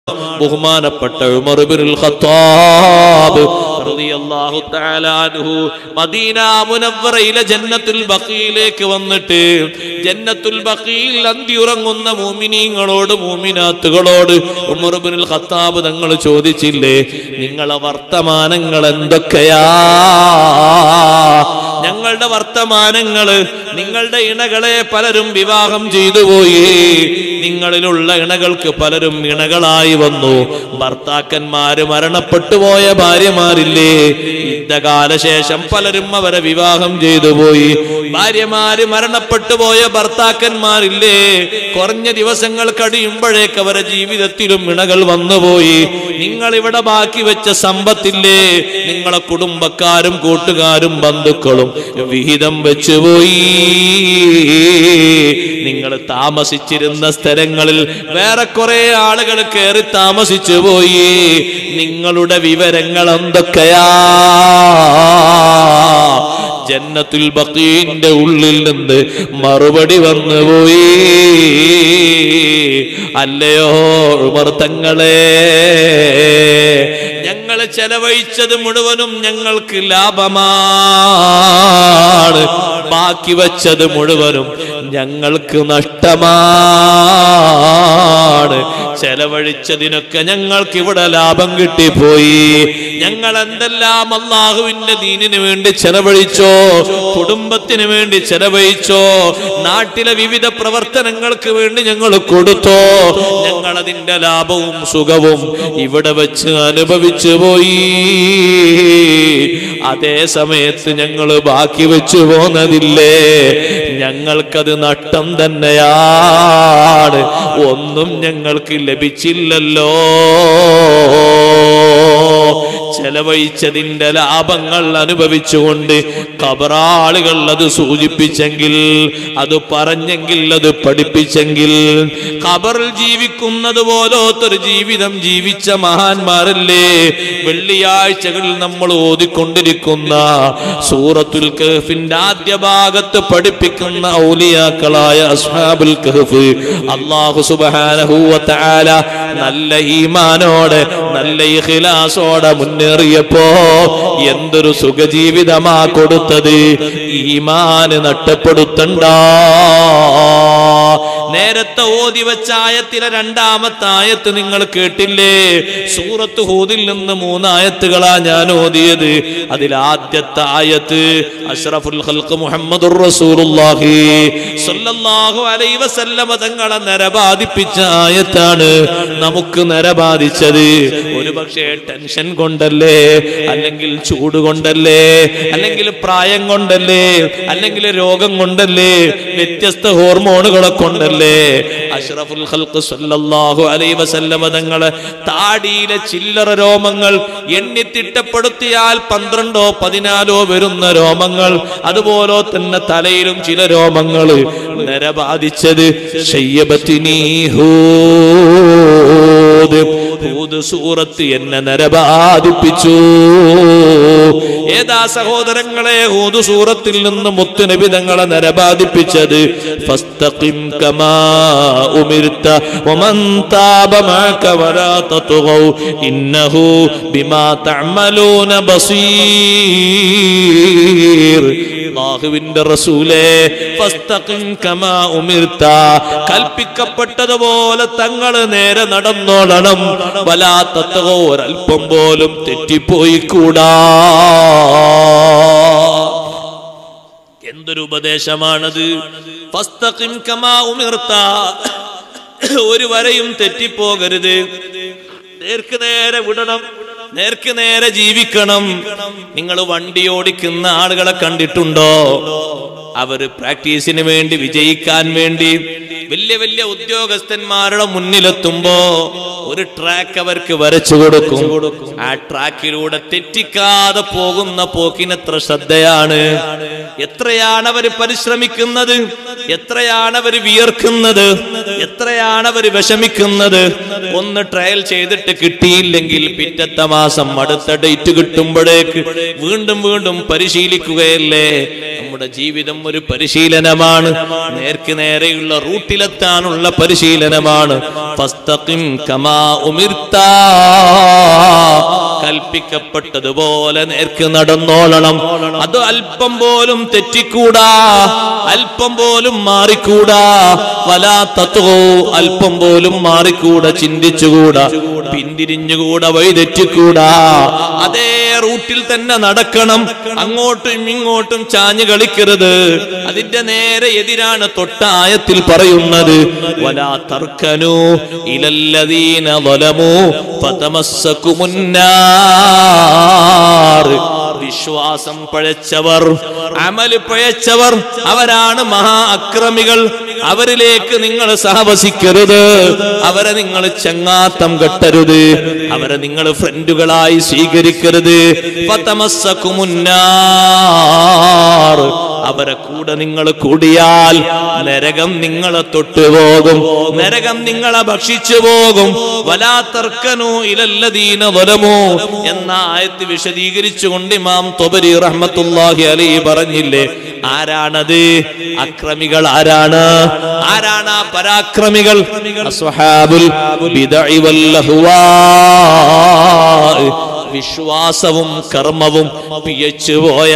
ബഹുമാനപ്പെട്ട ഉമർ ഇബ്നുൽ ഖത്താബ് റളിയല്ലാഹു തആല അൻഹു മദീന മുനവ്വറയിലെ ജന്നത്തുൽ ബഖീലേക്ക് വന്നിട്ട് ജന്നത്തുൽ ബഖീൽ അന്തി ഉറങ്ങുന്ന മൂമിനീങ്ങളോട് മൂമിനാത്തുകളോട് ഉമർ ഇബ്നുൽ ഖത്താബ് തങ്ങൾ ചോദിച്ചില്ലേ നിങ്ങളെ വർത്തമാനങ്ങൾ എന്തൊക്കെയാ ഞങ്ങളുടെ വർത്തമാനങ്ങള് നിങ്ങളുടെ ഇണകളെ പലരും വിവാഹം ചെയ്തു പോയി നിങ്ങളിലുള്ള ഇണകൾക്ക് പലരും ഇണകളായി വന്നു ഭർത്താക്കന്മാര് മരണപ്പെട്ടു പോയ ഭാര്യമാരില്ലേ യുദ്ധകാലശേഷം പലരും അവരെ വിവാഹം ചെയ്തു പോയി ഭാര്യമാര് മരണപ്പെട്ടു പോയ ഭർത്താക്കന്മാരില്ലേ കുറഞ്ഞ ദിവസങ്ങൾ കഴിയുമ്പോഴേക്ക് അവരുടെ ജീവിതത്തിലും ഇണകൾ വന്നുപോയി നിങ്ങൾ ഇവിടെ ബാക്കി വെച്ച സമ്പത്തില്ലേ നിങ്ങളെ കുടുംബക്കാരും കൂട്ടുകാരും ബന്ധുക്കളും വിഹിതം വെച്ചുപോയി നിങ്ങൾ താമസിച്ചിരുന്ന സ്ഥലങ്ങളിൽ വേറെ കുറെ ആളുകൾ കയറി താമസിച്ചു പോയി നിങ്ങളുടെ വിവരങ്ങൾ എന്തൊക്കെയാ ജന്നത്തുൽ ബക്കീന്റെ ഉള്ളിൽ നിന്ന് മറുപടി വന്നുപോയി അല്ലയോ ഉമർ തങ്ങളെ ഞങ്ങൾ ചെലവഴിച്ചത് മുഴുവനും ഞങ്ങൾക്ക് ലാഭമാണ് ബാക്കി വച്ചത് മുഴുവനും ഞങ്ങൾക്ക് നഷ്ടമാണ് ചെലവഴിച്ചതിനൊക്കെ ഞങ്ങൾക്ക് ഇവിടെ ലാഭം കിട്ടിപ്പോയി ഞങ്ങൾ എന്തെല്ലാം അള്ളാഹുവിന്റെ ദീനിന് വേണ്ടി ചെലവഴിച്ചോ കുടുംബത്തിന് വേണ്ടി ചെലവഴിച്ചോ നാട്ടിലെ വിവിധ പ്രവർത്തനങ്ങൾക്ക് വേണ്ടി ഞങ്ങൾ കൊടുത്തോ ഞങ്ങൾ അതിന്റെ ലാഭവും സുഖവും ഇവിടെ വെച്ച് അനുഭവിച്ചു പോയി അതേ സമയത്ത് ഞങ്ങൾ ബാക്കി വെച്ചു പോന്നതില്ലേ ഞങ്ങൾക്കത് നഷ്ടം തന്നെയാണ് ഒന്നും ഞങ്ങൾക്ക് ലഭിച്ചില്ലല്ലോ ചെലവഴിച്ചതിന്റെ ലാഭങ്ങൾ അനുഭവിച്ചുകൊണ്ട് കബറാളുകൾ അത് സൂചിപ്പിച്ചെങ്കിൽ അത് പറഞ്ഞെങ്കിൽ അത് പഠിപ്പിച്ചെങ്കിൽ ഖബറിൽ ജീവിക്കുന്നത് പോലോത്തൊരു ജീവിതം ജീവിച്ച മഹാന്മാരല്ലേ വെള്ളിയാഴ്ചകളിൽ നമ്മൾ ഓതിക്കൊണ്ടിരിക്കുന്ന സൂറത്തുൽ കഹഫിന്റെ ആദ്യ ഭാഗത്ത് പഠിപ്പിക്കുന്ന ഔലിയാക്കളായ അസ്ഹാബുൽ കഹഫ് അള്ളാഹു സുബ്ഹാനഹു വ തആല നല്ല ഈമാനോടെ നല്ല ഇഖ്ലാസോടെ മുന്നേറിയപ്പോ എന്തൊരു സുഖജീവിതമാ കൊടുത്തത് ഈമാന് നഷ്ടപ്പെടുത്തണ്ട നേരത്തെ ഓതി വെച്ച ആയത്തിലെ രണ്ടാമത്തെ ആയത്ത് നിങ്ങൾ കേട്ടില്ലേ സൂറത്ത് ഹൂദിൽ നിന്ന് മൂന്നായത്തുകളാ ഞാൻ ഓതിയത് അതിൽ ആദ്യത്തെ ആയത്ത് അഷ്റഫുൽ ഖൽഖ് മുഹമ്മദുർ റസൂലുള്ളാഹി സ്വല്ലല്ലാഹു അലൈഹി വസല്ലമ തങ്ങളെ നരബാധിപ്പിച്ച ആയത്താണ് നമുക്ക് നരബാധിച്ചത് ഒരു പക്ഷേ ടെൻഷൻ കൊണ്ടല്ലേ അല്ലെങ്കിൽ ചൂട് കൊണ്ടല്ലേ അല്ലെങ്കിൽ പ്രായം കൊണ്ടല്ലേ അല്ലെങ്കിൽ രോഗം കൊണ്ടല്ലേ വ്യത്യസ്ത ഹോർമോണുകളെ കൊണ്ടല്ലേ അഷ്റഫുൽ ഖൽഖ് സല്ലല്ലാഹു അലൈഹി വസല്ലമ തങ്ങളെ താടിയിലെ ചില്ലറ രോമങ്ങൾ എണ്ണി തിട്ടപ്പെടുത്തിയാൽ പന്ത്രണ്ടോ പതിനാലോ വരുന്ന രോമങ്ങൾ അതുപോലെ തന്നെ തലയിലും ചില രോമങ്ങൾ നരബാധിച്ചത് ഹൂദ് സൂറത്ത് എന്നെ നരബാധിപ്പിച്ചു ഏതാ സഹോദരങ്ങളെ ഹൂദ് സൂറത്തിൽ നിന്ന് മുത്തുനബി തങ്ങളെ നരബാധിപ്പിച്ചത് ഫസ്തഖിം കമാ ഉമിർത വമൻ താബ മഅക വലാ തത്ഗൗ ഇന്നഹു ബിമാ തഅമലൂന ബസീർ അള്ളാഹുവിന്റെ റസൂലേ ഫസ്തഖിം കമാ ഉമിർത കൽപ്പിക്കപ്പെട്ടതുപോലെ തങ്ങൾ നേരെ നടന്നോളണം വലാത്തത്തകോ ഒരൽപ്പം പോലും തെറ്റിപ്പോയി കൂടാ എന്തൊരു ഉപദേശമാണത് ഫസ്തഖിം കമാ ഉമിർത ഒരു വരയും തെറ്റിപ്പോകരുത് നേർക്ക് നേരെ വിടണം നേർക്ക് നേരെ ജീവിക്കണം നിങ്ങൾ വണ്ടി ഓടിക്കുന്ന ആളുകളെ കണ്ടിട്ടുണ്ടോ അവര് പ്രാക്ടീസിന് വേണ്ടി വിജയിക്കാൻ വേണ്ടി വലിയ വലിയ ഉദ്യോഗസ്ഥന്മാരുടെ മുന്നിലെത്തുമ്പോ ഒരു ട്രാക്ക് അവർക്ക് വരച്ചു കൊടുക്കും ആ ട്രാക്കിലൂടെ തെറ്റിക്കാതെ പോകുന്ന പോക്കിനെത്ര ശ്രദ്ധയാണ് എത്രയാണ് അവർ പരിശ്രമിക്കുന്നത് എത്രയാണ് അവർ വിയർക്കുന്നത് എത്രയാണ് അവർ വിഷമിക്കുന്നത് ഒന്ന് ട്രയൽ ചെയ്തിട്ട് കിട്ടിയില്ലെങ്കിൽ പിറ്റത്തെ മാസം അടുത്ത ഡേറ്റ് കിട്ടുമ്പോഴേക്ക് വീണ്ടും വീണ്ടും പരിശീലിക്കുകയല്ലേ നമ്മുടെ ജീവിതം ഒരു പരിശീലനമാണ് നേർക്ക് നേരെയുള്ള റൂട്ടിലെത്താനുള്ള പരിശീലനമാണ് ഫസ്തഖിം കമാ ഉമിർത്താ. കൽപ്പിക്കപ്പെട്ടതുപോലെ നേർക്ക് നടന്നോളണം അത് അല്പം പോലും തെറ്റിക്കൂടാ അല്പം പോലും മാറിക്കൂടാ വലാ തത്വോ അല്പം പോലും മാറിക്കൂടാ ചിന്തിച്ചുകൂടാ പിന്തിരിഞ്ഞുകൂടാ വഴിതെറ്റിക്കൂടാ അതേ റൂട്ടിൽ തന്നെ നടക്കണം അങ്ങോട്ടും ഇങ്ങോട്ടും ചാഞ്ഞു കളിക്കരുത് അതിന്റെ നേരെ എതിരാണ് തൊട്ട ആയത്തിൽ പറയുന്നത് വലാ തർക്കനു ഇലല്ലദീന ظلموا فتمسكم النار വിശ്വാസം പഴച്ചവർ അമല് പഴച്ചവർ അവരാണ് മഹാ അക്രമികൾ അവരിലേക്ക് നിങ്ങൾ സഹവസിക്കരുത് അവരെ നിങ്ങൾ ചങ്ങാത്തം കെട്ടരുത് അവരെ നിങ്ങൾ ഫ്രണ്ടുകളായി സ്വീകരിക്കരുത് ഫതമസ്സക്കുമുന്നാർ. അവരെ കൂടെ നിങ്ങൾ കൂടിയാൽ നരകം നിങ്ങളെ തൊട്ടുപോകും നരകം നിങ്ങളെ ഭക്ഷിച്ചു പോകും വലാത്തർക്കനു ഇലല്ലദീന വലമോ എന്ന ആയത്ത് വിശദീകരിച്ചുകൊണ്ട് ഇമാം തൊബരി റഹ്മത്തുല്ലാഹി അലി പറഞ്ഞില്ലേ ആരാണത് അക്രമികൾ ആരാണ് ആരാണ് ആ പരാക്രമികൾ അസ്വഹാബുൽ ബിദഇ വല്ലഹ്വാ. വിശ്വാസവും കർമ്മവും പിയച്ചു പോയ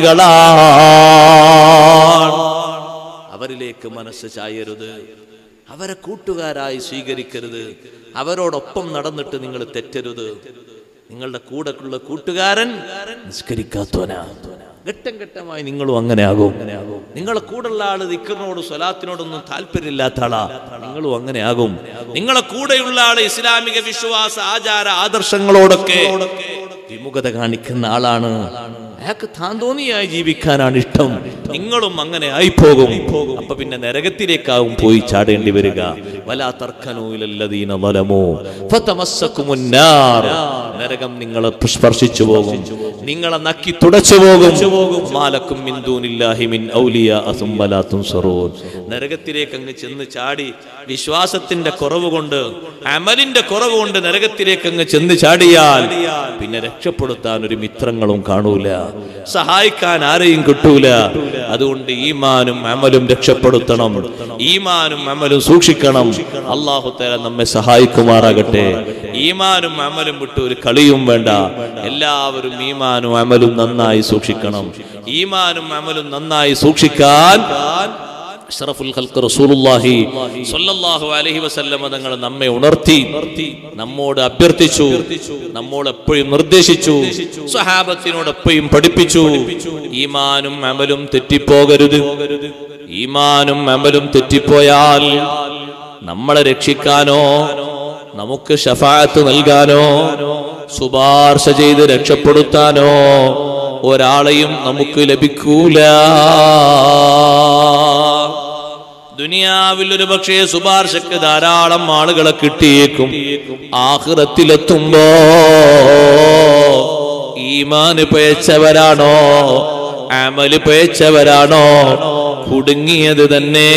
ആളുകളാണ് അവരിലേക്ക് മനസ്സ് ചായരുത് അവരെ കൂട്ടുകാരായി സ്വീകരിക്കരുത് അവരോടൊപ്പം നടന്നിട്ട് നിങ്ങൾ തെറ്റരുത് നിങ്ങളുടെ കൂടെയുള്ള കൂട്ടുകാരൻ നിസ്കരിക്കാത്തോനാ ഘട്ടം ഘട്ടമായി നിങ്ങളും അങ്ങനെ ആകും നിങ്ങളെ കൂടെയുള്ള ആള് ദിക്കറിനോട് സ്വലാത്തിനോടൊന്നും താല്പര്യമില്ലാത്ത ആളാ നിങ്ങളും അങ്ങനെ ആകും നിങ്ങളെ കൂടെയുള്ള ആള് ഇസ്ലാമിക വിശ്വാസ ആചാര ആദർശങ്ങളോടൊക്കെ വിമുഖത കാണിക്കുന്ന ആളാണ് അയാൾക്ക് താൻ തോന്നിയായി ജീവിക്കാനാണ് ഇഷ്ടം നിങ്ങളും അങ്ങനെ ആയിപ്പോകും അപ്പൊ പിന്നെ നരകത്തിലേക്കാവും പോയി ചാടേണ്ടി വരിക വലാ തർക്കനൂലല്ലദീന വലമോ ഫതമസ്സക്കുമുന്നാർ നരകം നിങ്ങളെ സ്പർശിച്ചു പോകും നിങ്ങളെ നക്കി തുടച്ചു പോകും മാലക്കും മിൻ ദൂനില്ലാഹി മിൻ ഔലിയ അസുംബലാ തുൻസറൂൻ നരകത്തിലേക്ക് അങ്ങ് ചെന്ന് ചാടി വിശ്വാസത്തിന്റെ കുറവ് കൊണ്ട് അമലിന്റെ കുറവ് കൊണ്ട് നരകത്തിലേക്ക് അങ്ങ് ചെന്ന് ചാടിയാൽ പിന്നെ രക്ഷപ്പെടുത്താൻ ഒരു മിത്രങ്ങളും കാണൂല സഹായിക്കാൻ ആരെയും കിട്ടൂല അതുകൊണ്ട് ഈമാനും അമലും രക്ഷപ്പെടുത്തണം ഈമാനും അമലും സൂക്ഷിക്കണം അള്ളാഹു തേല നമ്മെ സഹായിക്കുമാറാകട്ടെ ഈമാനും അമലും വിട്ട് ഒരു കളിയും വേണ്ട എല്ലാവരും ഈമാനും അമലും നന്നായി സൂക്ഷിക്കണം ഈമാനും അമലും നന്നായി സൂക്ഷിക്കാൻ അഷ്റഫുൽ ഖൽഖ് റസൂലുള്ളാഹി സ്വല്ലല്ലാഹു അലൈഹി വസല്ലമ തങ്ങൾ നമ്മെ ഉണർത്തി നമ്മോട് അഭ്യർത്ഥിച്ചു നമ്മോട് എപ്പോഴും നിർദ്ദേശിച്ചു സ്വഹാബത്തിനോട് എപ്പോഴും പഠിപ്പിച്ചു ഈമാനും അമലും തെറ്റിപ്പോകരുത് ഈമാനും അമലും തെറ്റിപ്പോയാൽ നമ്മളെ രക്ഷിക്കാനോ നമുക്ക് ഷഫായത്ത് നൽകാനോ ശുപാർശ ചെയ്ത് രക്ഷപ്പെടുത്താനോ ഒരാളെയും നമുക്ക് ലഭിക്കൂല ദുനിയാവിൽ ഒരു പക്ഷേ ശുപാർശക്ക് ധാരാളം ആളുകളെ കിട്ടിയേക്കും ആഹ്റത്തിലെത്തുമ്പോ ഈമാന് പയച്ചവരാണോ അമല് പയച്ചവരാണോ കുടുങ്ങിയത് തന്നെ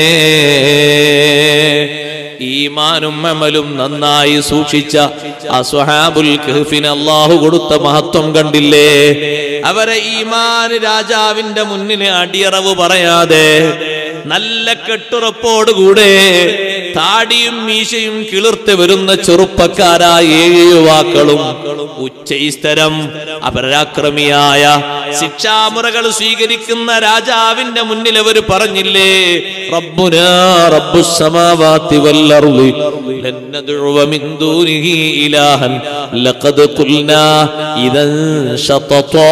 ഈമാനും അമലും നന്നായി സൂക്ഷിച്ച അസ്വഹാബുൽ കഹ്ഫിന് അള്ളാഹു കൊടുത്ത മഹത്വം കണ്ടില്ലേ അവരെ ഈമാൻ രാജാവിന്റെ മുന്നിൽ അടിയറവ് പറയാതെ നല്ല കെട്ടുറപ്പോടുകൂടെ താടിയും മീശയും കിളിർത്ത് വരുന്ന ചെറുപ്പക്കാരായ ഏഴ് യുവാക്കളും ഉച്ചൈസ്തരം അപരാക്രമിയായ ശിക്ഷാമുറകൾ സ്വീകരിക്കുന്ന രാജാവിന്റെ മുന്നിൽ അവർ പറഞ്ഞില്ലേ റബ്ബുന റബ്ബുസ്സമാവാതി വല്ലർളി ലൻ നദ്ഉവ മിൻ ദൂനിഹി ഇലാഹൻ ലഖദ് ഖുൽനാ ഇദൻ ശതതാ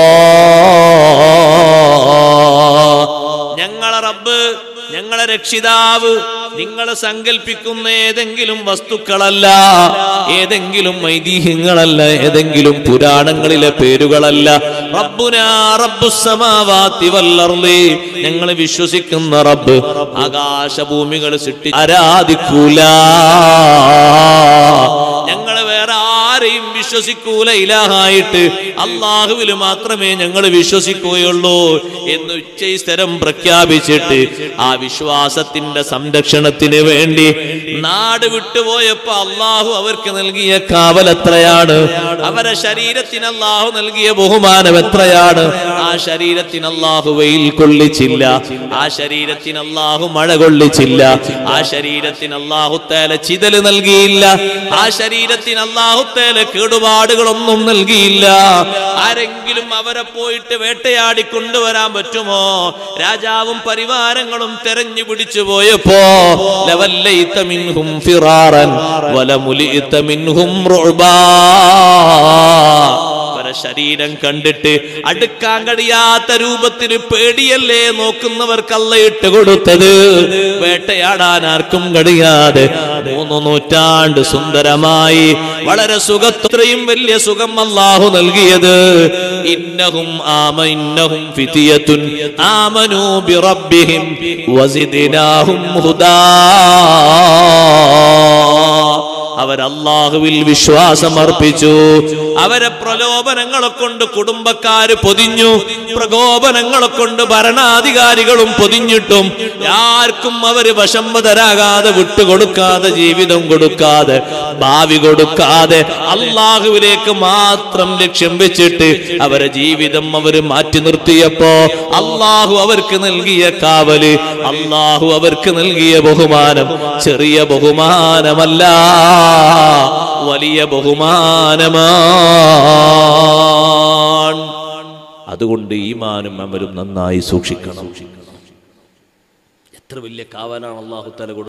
ഞങ്ങളെ റബ്ബ് ഞങ്ങളെ രക്ഷിതാവ് നിങ്ങൾ സങ്കല്പിക്കുന്ന ഏതെങ്കിലും വസ്തുക്കളല്ല ഏതെങ്കിലും ഐതിഹ്യങ്ങളല്ല ഏതെങ്കിലും പുരാണങ്ങളിലെ പേരുകളല്ല റബ്ബുനാ റബ്ബുസ്സമാവാതി വല്ലർളി ഞങ്ങൾ വിശ്വസിക്കുന്ന റബ്ബ് ആകാശഭൂമികൾ സൃഷ്ടി ആരാധിക്കൂല ഞങ്ങൾ വേറെ ആരെയും വിശ്വ വിശ്വസിക്കൂല ഇലാഹായിട്ട് അള്ളാഹുവിൽ മാത്രമേ ഞങ്ങൾ വിശ്വസിക്കുകയുള്ളൂ എന്ന് ഉച്ചസ്ഥരം പ്രഖ്യാപിച്ചിട്ട് ആ വിശ്വാസത്തിന്റെ സംരക്ഷണത്തിന് വേണ്ടി നാട് വിട്ടുപോയപ്പോ അള്ളാഹു അവർക്ക് നൽകിയ കാവൽ എത്രയാണ് അവരെ ശരീരത്തിന് അള്ളാഹു നൽകിയ ബഹുമാനം എത്രയാണ് ആ ശരീരത്തിന് അള്ളാഹു വെയിൽ കൊള്ളിച്ചില്ല ആ ശരീരത്തിന് അള്ളാഹു മഴ കൊള്ളിച്ചില്ല ആ ശരീരത്തിന് അള്ളാഹു തേല ചിതല് നൽകിയില്ല ആ ശരീരത്തിന് അള്ളാഹു തേല കേടുപാടുകളൊന്നും നൽകിയില്ല ആരെങ്കിലും അവരെ പോയിട്ട് വേട്ടയാടി കൊണ്ടുവരാൻ പറ്റുമോ രാജാവും പരിവാരങ്ങളും തെരഞ്ഞു പിടിച്ചു പോയപ്പോ ലവല്ലൈത മിൻഹും ഫിറാറൻ വലമുലിത മിൻഹും റുഅബാ അവരെ ശരീരം കണ്ടിട്ട് അടുക്കാൻ കഴിയാത്ത രൂപത്തിന് പേടിയല്ലേ നോക്കുന്നവർക്കല്ല ഇട്ട് കൊടുത്തത് വേട്ടയാടാൻ ആർക്കും കഴിയാതെ മൂന്ന് നൂറ്റാണ്ട് സുന്ദരമായി വളരെ സുഖത്രയും വലിയ സുഖം അല്ലാഹു നൽകിയത് ഇന്നഹും ആമ ഇന്നഹും ഫിതിയത്തുൻ ആമനു ബിറബ്ബിഹിം വസിദ്നാഹും ഹുദാ അവർ അള്ളാഹുവിൽ വിശ്വാസം അർപ്പിച്ചു അവരെ പ്രലോഭനങ്ങളെ കൊണ്ട് കുടുംബക്കാര് പൊതിഞ്ഞു പ്രകോപനങ്ങളെ കൊണ്ട് ഭരണാധികാരികളും പൊതിഞ്ഞിട്ടും ആർക്കും അവര് വശംവതരാകാതെ വിട്ടുകൊടുക്കാതെ ജീവിതം കൊടുക്കാതെ ഭാവി കൊടുക്കാതെ അള്ളാഹുവിലേക്ക് മാത്രം ലക്ഷ്യം വെച്ചിട്ട് അവരെ ജീവിതം അവര് മാറ്റി നിർത്തിയപ്പോ അള്ളാഹു അവർക്ക് നൽകിയ കാവല് അള്ളാഹു അവർക്ക് നൽകിയ ബഹുമാനം ചെറിയ ബഹുമാനമല്ല വലിയ ബഹുമാനമാണ് അതുകൊണ്ട് ഈമാനും അമരും നന്നായി സൂക്ഷിക്കണം എത്ര വലിയ കാവലാണ് അള്ളാഹു തല